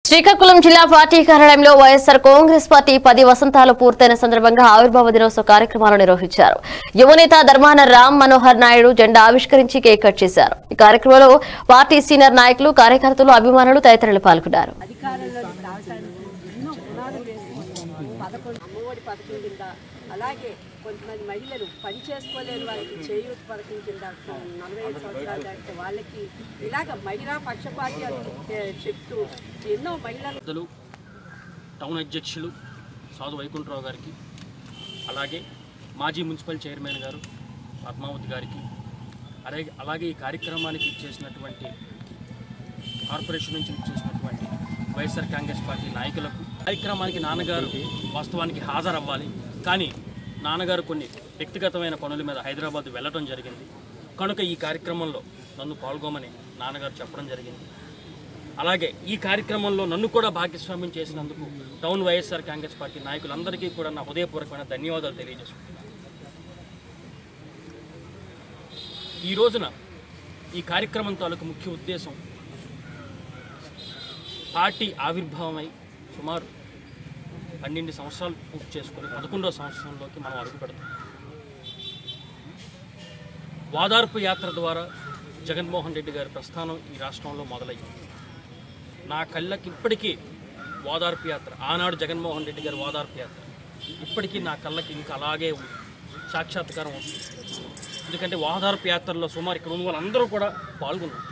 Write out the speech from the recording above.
శ్రీకాకుళం జిల్లా పార్టీ కార్యాలయంలో వైఎస్ఆర్ కాంగ్రెస్ పార్టీ పది వసంతాలు పూర్తయిన సందర్భంగా ఆవిర్భావ దినోత్సవ కార్యక్రమాలు నిర్వహించారు యువనేత ధర్మాన రామ్ మనోహర్ నాయుడు జెండా ఆవిష్కరించి కేక్ కట్ చేశారు ఈ కార్యక్రమంలో పార్టీ సీనియర్ నాయకులు కార్యకర్తలు అభిమానులు తదితరులు పాల్గొన్నారు అధికారంలోకి రావడానికి ఎన్నో పునాదులు వేసి పదకొండు అమ్మఒడి పథకం కింద అలాగే కొంతమంది మహిళలు పని చేసుకోలేని వారికి చేయూత పథకం కింద నలభై ఐదు సంవత్సరాలు దాటితే వాళ్ళకి ఇలాగ మహిళా పక్షపాతి చెప్తూ ఎన్నో మహిళలు పెద్దలు టౌన్ అధ్యక్షులు సాధు వైకుంఠరావు గారికి అలాగే మాజీ మున్సిపల్ చైర్మన్ గారు పద్మావతి గారికి అలాగే అలాగే ఈ కార్యక్రమానికి ఇచ్చేసినటువంటి కార్పొరేషన్ నుంచి ఇచ్చేసినటువంటి వైఎస్ఆర్ కాంగ్రెస్ పార్టీ నాయకులకు కార్యక్రమానికి నాన్నగారు వాస్తవానికి హాజరవ్వాలి కానీ నాన్నగారు కొన్ని వ్యక్తిగతమైన పనుల మీద హైదరాబాద్ వెళ్ళటం జరిగింది కనుక ఈ కార్యక్రమంలో నన్ను పాల్గొమని నాన్నగారు చెప్పడం జరిగింది అలాగే ఈ కార్యక్రమంలో నన్ను కూడా భాగస్వామ్యం చేసినందుకు టౌన్ వైఎస్ఆర్ కాంగ్రెస్ పార్టీ నాయకులందరికీ కూడా నా హృదయపూర్వకమైన ధన్యవాదాలు తెలియజేసుకుంటున్నాను ఈ రోజున ఈ కార్యక్రమం తాలూకు ముఖ్య ఉద్దేశం పార్టీ ఆవిర్భావమై సుమారు పన్నెండు సంవత్సరాలు పూర్తి చేసుకొని పదకొండో సంవత్సరంలోకి మనం అడుగు పెడతాం వాదార్పు యాత్ర ద్వారా జగన్మోహన్ రెడ్డి గారి ప్రస్థానం ఈ రాష్ట్రంలో మొదలయ్యింది నా కళ్ళకి ఇప్పటికీ ఓదార్పు యాత్ర ఆనాడు జగన్మోహన్ రెడ్డి గారి ఓదార్పు యాత్ర ఇప్పటికీ నా కళ్ళకి ఇంకా అలాగే ఉంది సాక్షాత్కారం అవుతుంది ఎందుకంటే ఓదార్పు యాత్రలో సుమారు ఇక్కడ ఉన్న వాళ్ళందరూ కూడా పాల్గొన్నారు